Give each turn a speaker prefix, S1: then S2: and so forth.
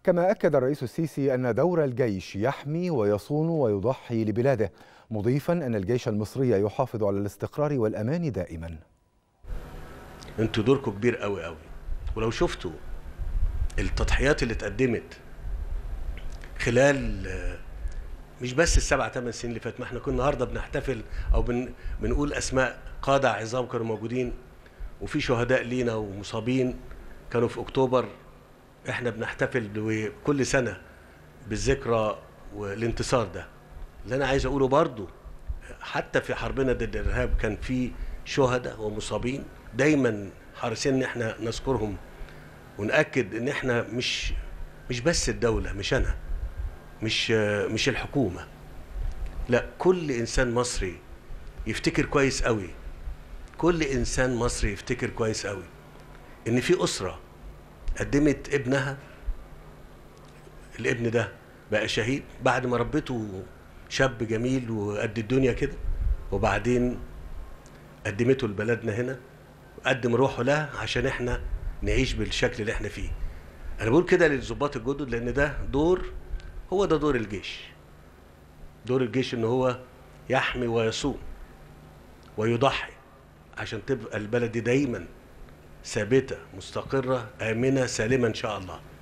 S1: كما أكد الرئيس السيسي أن دور الجيش يحمي ويصون ويضحي لبلاده مضيفا أن الجيش المصري يحافظ على الاستقرار والأمان دائما
S2: انتوا دوركم كبير قوي قوي ولو شفتوا التضحيات اللي اتقدمت خلال آه، مش بس السبع ثمان سنين اللي فاتت ما احنا كنا النهارده بنحتفل او بن بنقول اسماء قاده عظام كانوا موجودين وفي شهداء لينا ومصابين كانوا في اكتوبر احنا بنحتفل كل سنه بالذكرى والانتصار ده اللي انا عايز اقوله برضو حتى في حربنا ضد الارهاب كان في شهداء ومصابين دايما حريصين ان احنا نذكرهم ونأكد ان احنا مش مش بس الدولة مش انا مش مش الحكومة لا كل انسان مصري يفتكر كويس قوي كل انسان مصري يفتكر كويس قوي ان في اسرة قدمت ابنها الابن ده بقى شهيد بعد ما ربته شاب جميل وقد الدنيا كده وبعدين قدمته لبلدنا هنا قدم روحه لها عشان احنا نعيش بالشكل اللي احنا فيه انا بقول كده للظباط الجدد لان ده دور هو ده دور الجيش دور الجيش ان هو يحمي ويصون ويضحي عشان تبقى البلد دي دايما ثابته مستقره امنه سالمه ان شاء الله